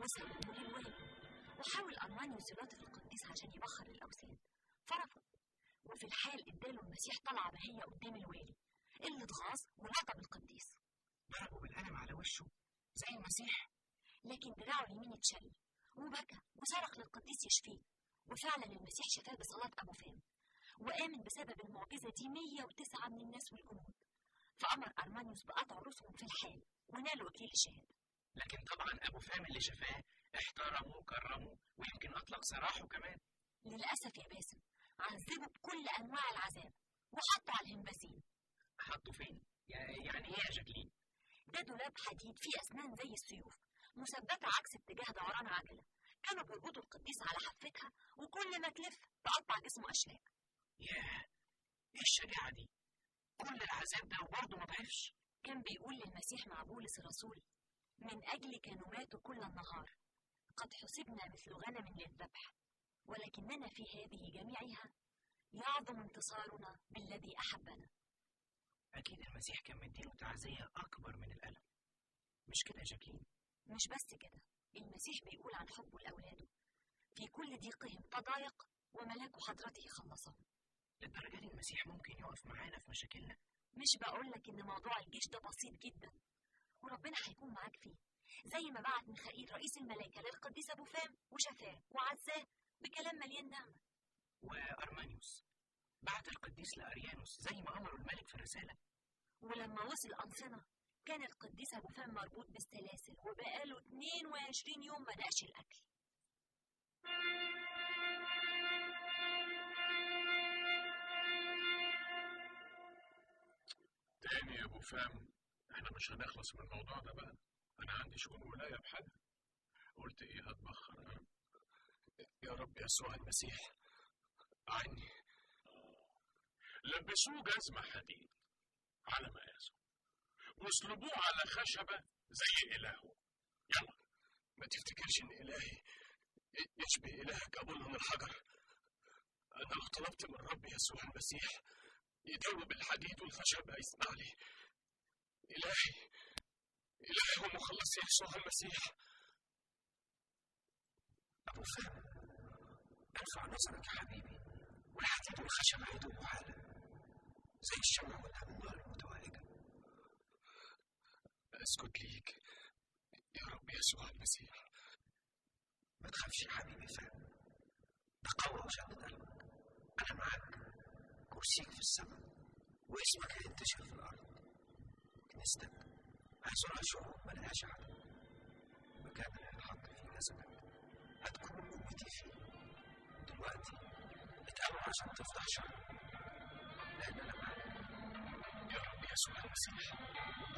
وسلمه للوالي وحاول أرمانيوس يلاطف القديس عشان يبخر الأوثان فرفض وفي الحال اداله المسيح طلعة بهية قدام الوالي اللي اتغاظ ولقب القديس ضربه بالقلم على وشه زي المسيح لكن دراعه اليمين اتشل وبكى وصرخ للقديس يشفيه وفعلا المسيح شفاه بصلاة أبو فام وآمن بسبب المعجزة دي 109 من الناس والجنود فأمر أرمانيوس بقطع رؤوسهم في الحال ونالوا إكليل الشهادة لكن طبعا ابو فهم اللي شفاه احترمه وكرمه ويمكن اطلق سراحه كمان للأسف يا باسم عذبوا بكل أنواع العذاب وحطوا على الهمبازين حطه فين يا- يعني ايه يا جاكلين ده دولاب حديد فيه أسنان زي السيوف مثبتة عكس اتجاه دوران عجلة كانوا بيربطوا القديس على حفتها وكل ما تلف تقطع جسمه أشلاء ياه ايه الشجاعه دي كل العذاب ده وبرضه ما ضعفش كان بيقول للمسيح مع بولس الرسول من أجل كانوا ماتوا كل النهار قد حسبنا مثل غنم للذبح ولكننا في هذه جميعها يعظم انتصارنا بالذي أحبنا اكيد المسيح كان مديله تعزيه اكبر من الالم مش كده يا جاكلين مش بس كده المسيح بيقول عن حبه لأولاده في كل ضيقهم تضايق وملاك حضرته خلصهم للدرجه دي المسيح ممكن يقف معانا في مشاكلنا مش بقولك إن موضوع الجيش ده بسيط جدا وربنا هيكون معاك فيه زي ما بعت ميخائيل رئيس الملائكة للقديس أبو فام وشفاه وعزاه بكلام مليان نعمة وارمانيوس بعت القديس لاريانوس زي ما امره الملك في الرساله ولما وصل أنصنة كان القديس أبو فام مربوط بالسلاسل وبقاله 22 يوم ما دقش الأكل تاني يا ابو فهم احنا مش هنخلص من الموضوع ده بقى انا عندي شؤون ولايه بحالها قلت ايه هتبخر ها يا رب يسوع المسيح عني لبسوه جزمه حديد على مقاسه واسلبوه على خشبه زي الهه يلا ما تفتكرش ان الهي يشبه الهك ابونا من الحجر انا لو طلبت من رب يسوع المسيح يدوب الحديد والخشب هيسمع لي الهي الهي ومخلصي يسوع المسيح ابو فهم ارفع نظرك يا حبيبي والحديد والخشب هيدوبوا حالا زي الشمع والانوار المتوهجه اسكت ليك يا رب يسوع المسيح ما تخافش يا حبيبي فهم ده قوة وشدة قلبك أنا معاك كرسيك في السماء واسمك هينتشر في الأرض كنيستك هيزورها شعوب ملهاش عدد المكان اللي هنحط فيه جسدك هتكون قوتي فيه دلوقتي اتقوى عشان تفضح شعب لأن أنا معاك يا رب يسوع المسيح